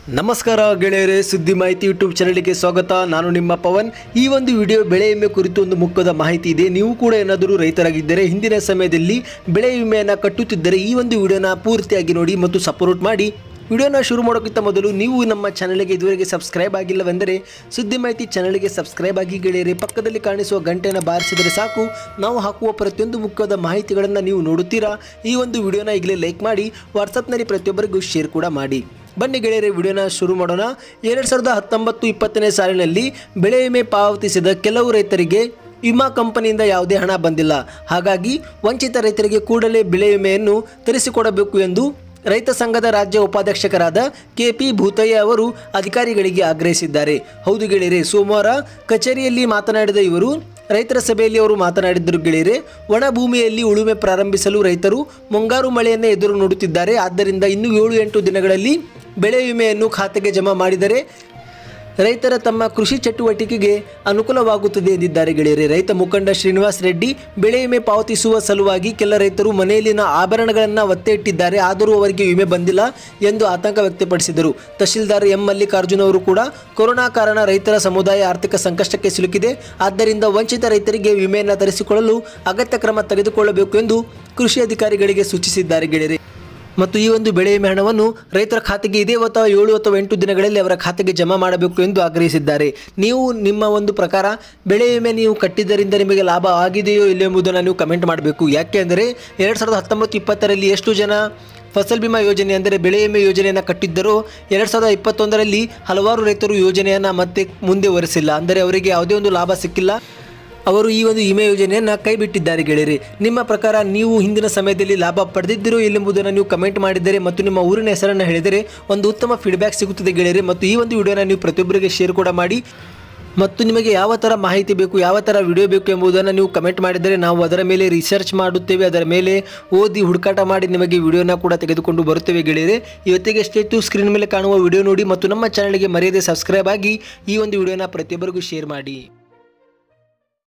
ನಮಸ್ಕಾರ ಗೆಳೆಯರೇ ಸುದ್ದಿ ಮಾಹಿತಿ ಯೂಟ್ಯೂಬ್ ಚಾನಲ್ಗೆ ಸ್ವಾಗತ ನಾನು ನಿಮ್ಮ ಪವನ್ ಈ ಒಂದು ವಿಡಿಯೋ ಬೆಳೆ ವಿಮೆ ಕುರಿತು ಒಂದು ಮುಖ್ಯದ ಮಾಹಿತಿ ಇದೆ ನೀವು ಕೂಡ ಏನಾದರೂ ರೈತರಾಗಿದ್ದರೆ ಹಿಂದಿನ ಸಮಯದಲ್ಲಿ ಬೆಳೆ ವಿಮೆಯನ್ನು ಕಟ್ಟುತ್ತಿದ್ದರೆ ಈ ಒಂದು ವಿಡಿಯೋನ ಪೂರ್ತಿಯಾಗಿ ನೋಡಿ ಮತ್ತು ಸಪೋರ್ಟ್ ಮಾಡಿ ವಿಡಿಯೋನ ಶುರು ಮಾಡೋಕ್ಕಿಂತ ಮೊದಲು ನೀವು ನಮ್ಮ ಚಾನಲ್ಗೆ ಇದುವರೆಗೆ ಸಬ್ಸ್ಕ್ರೈಬ್ ಆಗಿಲ್ಲವೆಂದರೆ ಸುದ್ದಿ ಮಾಹಿತಿ ಚಾನಲ್ಗೆ ಸಬ್ಸ್ಕ್ರೈಬ್ ಆಗಿ ಗೆಳೆಯರೆ ಪಕ್ಕದಲ್ಲಿ ಕಾಣಿಸುವ ಗಂಟೆಯನ್ನು ಬಾರಿಸಿದರೆ ಸಾಕು ನಾವು ಹಾಕುವ ಪ್ರತಿಯೊಂದು ಮುಖ್ಯವಾದ ಮಾಹಿತಿಗಳನ್ನು ನೀವು ನೋಡುತ್ತೀರಾ ಈ ಒಂದು ವಿಡಿಯೋನ ಈಗಲೇ ಲೈಕ್ ಮಾಡಿ ವಾಟ್ಸಪ್ನಲ್ಲಿ ಪ್ರತಿಯೊಬ್ಬರಿಗೂ ಶೇರ್ ಕೂಡ ಮಾಡಿ ಬನ್ನಿ ಗೆಳೆಯರೆ ವಿಡಿಯೋನ ಶುರು ಮಾಡೋಣ ಎರಡು ಸಾವಿರದ ಹತ್ತೊಂಬತ್ತು ಇಪ್ಪತ್ತನೇ ಸಾಲಿನಲ್ಲಿ ಬೆಳೆ ವಿಮೆ ಪಾವತಿಸಿದ ಕೆಲವು ರೈತರಿಗೆ ವಿಮಾ ಕಂಪನಿಯಿಂದ ಯಾವುದೇ ಹಣ ಬಂದಿಲ್ಲ ಹಾಗಾಗಿ ವಂಚಿತ ರೈತರಿಗೆ ಕೂಡಲೇ ಬೆಳೆ ವಿಮೆಯನ್ನು ತರಿಸಿಕೊಡಬೇಕು ಎಂದು ರೈತ ಸಂಘದ ರಾಜ್ಯ ಉಪಾಧ್ಯಕ್ಷಕರಾದ ಕೆ ಪಿ ಭೂತಯ್ಯ ಅವರು ಅಧಿಕಾರಿಗಳಿಗೆ ಆಗ್ರಹಿಸಿದ್ದಾರೆ ಹೌದು ಗೆಳೆಯರೆ ಸೋಮವಾರ ಕಚೇರಿಯಲ್ಲಿ ಮಾತನಾಡಿದ ಇವರು ರೈತರ ಸಭೆಯಲ್ಲಿ ಅವರು ಮಾತನಾಡಿದ್ದರು ಗೆಳೆಯರೆ ಒಣ ಭೂಮಿಯಲ್ಲಿ ಉಳುಮೆ ಪ್ರಾರಂಭಿಸಲು ರೈತರು ಮುಂಗಾರು ಮಳೆಯನ್ನೇ ಎದುರು ನೋಡುತ್ತಿದ್ದಾರೆ ಆದ್ದರಿಂದ ಇನ್ನೂ ಏಳು ಎಂಟು ದಿನಗಳಲ್ಲಿ ಬೆಳೆ ವಿಮೆಯನ್ನು ಖಾತೆಗೆ ಜಮಾ ಮಾಡಿದರೆ ರೈತರ ತಮ್ಮ ಕೃಷಿ ಚಟುವಟಿಕೆಗೆ ಅನುಕೂಲವಾಗುತ್ತದೆ ಎಂದಿದ್ದಾರೆ ಗೆಳೆಯರೆ ರೈತ ಮುಖಂಡ ಶ್ರೀನಿವಾಸ್ ರೆಡ್ಡಿ ಬೆಳೆ ವಿಮೆ ಪಾವತಿಸುವ ಸಲುವಾಗಿ ಕೆಲ ರೈತರು ಮನೆಯಲ್ಲಿನ ಆಭರಣಗಳನ್ನು ಒತ್ತೆ ಇಟ್ಟಿದ್ದಾರೆ ಆದರೂ ಅವರಿಗೆ ವಿಮೆ ಬಂದಿಲ್ಲ ಎಂದು ಆತಂಕ ವ್ಯಕ್ತಪಡಿಸಿದರು ತಹಶೀಲ್ದಾರ್ ಎಂ ಮಲ್ಲಿಕಾರ್ಜುನ್ ಅವರು ಕೂಡ ಕೊರೋನಾ ಕಾರಣ ರೈತರ ಸಮುದಾಯ ಆರ್ಥಿಕ ಸಂಕಷ್ಟಕ್ಕೆ ಸಿಲುಕಿದೆ ಆದ್ದರಿಂದ ವಂಚಿತ ರೈತರಿಗೆ ವಿಮೆಯನ್ನು ತರಿಸಿಕೊಳ್ಳಲು ಅಗತ್ಯ ಕ್ರಮ ತೆಗೆದುಕೊಳ್ಳಬೇಕು ಎಂದು ಕೃಷಿ ಅಧಿಕಾರಿಗಳಿಗೆ ಸೂಚಿಸಿದ್ದಾರೆ ಗೆಳೆಯರೆ ಮತ್ತು ಈ ಒಂದು ಬೆಳೆ ವಿಮೆ ಹಣವನ್ನು ರೈತರ ಖಾತೆಗೆ ಇದೇ ಅಥವಾ ಏಳು ಅಥವಾ ಎಂಟು ದಿನಗಳಲ್ಲಿ ಅವರ ಖಾತೆಗೆ ಜಮಾ ಮಾಡಬೇಕು ಎಂದು ಆಗ್ರಹಿಸಿದ್ದಾರೆ ನೀವು ನಿಮ್ಮ ಒಂದು ಪ್ರಕಾರ ಬೆಳೆ ವಿಮೆ ನೀವು ಕಟ್ಟಿದ್ದರಿಂದ ನಿಮಗೆ ಲಾಭ ಆಗಿದೆಯೋ ಇಲ್ಲ ಎಂಬುದನ್ನು ನೀವು ಕಮೆಂಟ್ ಮಾಡಬೇಕು ಯಾಕೆ ಅಂದರೆ ಎರಡು ಸಾವಿರದ ಹತ್ತೊಂಬತ್ತು ಇಪ್ಪತ್ತರಲ್ಲಿ ಎಷ್ಟು ಜನ ಫಸಲ್ ಬಿಮಾ ಯೋಜನೆ ಅಂದರೆ ಬೆಳೆ ವಿಮೆ ಯೋಜನೆಯನ್ನು ಕಟ್ಟಿದ್ದರೂ ಎರಡು ಸಾವಿರದ ಇಪ್ಪತ್ತೊಂದರಲ್ಲಿ ಹಲವಾರು ರೈತರು ಯೋಜನೆಯನ್ನು ಮತ್ತೆ ಮುಂದೆ ಒರೆಸಿಲ್ಲ ಅಂದರೆ ಅವರಿಗೆ ಯಾವುದೇ ಒಂದು ಲಾಭ ಸಿಕ್ಕಿಲ್ಲ ಅವರು ಈ ಒಂದು ವಿಮೆ ಯೋಜನೆಯನ್ನು ಕೈ ಬಿಟ್ಟಿದ್ದಾರೆ ಗೆಳೆಯರೆ ನಿಮ್ಮ ಪ್ರಕಾರ ನೀವು ಹಿಂದಿನ ಸಮಯದಲ್ಲಿ ಲಾಭ ಪಡೆದಿದ್ದೀರೋ ಇಲ್ಲೆಂಬುದನ್ನು ನೀವು ಕಮೆಂಟ್ ಮಾಡಿದರೆ ಮತ್ತು ನಿಮ್ಮ ಊರಿನ ಹೆಸರನ್ನು ಹೇಳಿದರೆ ಒಂದು ಉತ್ತಮ ಫೀಡ್ಬ್ಯಾಕ್ ಸಿಗುತ್ತದೆ ಗೆಳೆಯರೆ ಮತ್ತು ಈ ಒಂದು ವಿಡಿಯೋನ ನೀವು ಪ್ರತಿಯೊಬ್ಬರಿಗೆ ಶೇರ್ ಕೂಡ ಮಾಡಿ ಮತ್ತು ನಿಮಗೆ ಯಾವ ಥರ ಮಾಹಿತಿ ಬೇಕು ಯಾವ ಥರ ವಿಡಿಯೋ ಬೇಕು ಎಂಬುದನ್ನು ನೀವು ಕಮೆಂಟ್ ಮಾಡಿದರೆ ನಾವು ಅದರ ಮೇಲೆ ರಿಸರ್ಚ್ ಮಾಡುತ್ತೇವೆ ಅದರ ಮೇಲೆ ಓದಿ ಹುಡುಕಾಟ ಮಾಡಿ ನಿಮಗೆ ವಿಡಿಯೋನ ಕೂಡ ತೆಗೆದುಕೊಂಡು ಬರುತ್ತೇವೆ ಗೆಳೆಯರೆ ಇವತ್ತಿಗೆ ಎಷ್ಟೇತು ಸ್ಕ್ರೀನ್ ಮೇಲೆ ಕಾಣುವ ವಿಡಿಯೋ ನೋಡಿ ಮತ್ತು ನಮ್ಮ ಚಾನಲ್ಗೆ ಮರೆಯದೆ ಸಬ್ಸ್ಕ್ರೈಬ್ ಆಗಿ ಈ ಒಂದು ವಿಡಿಯೋನ ಪ್ರತಿಯೊಬ್ಬರಿಗೂ ಶೇರ್ ಮಾಡಿ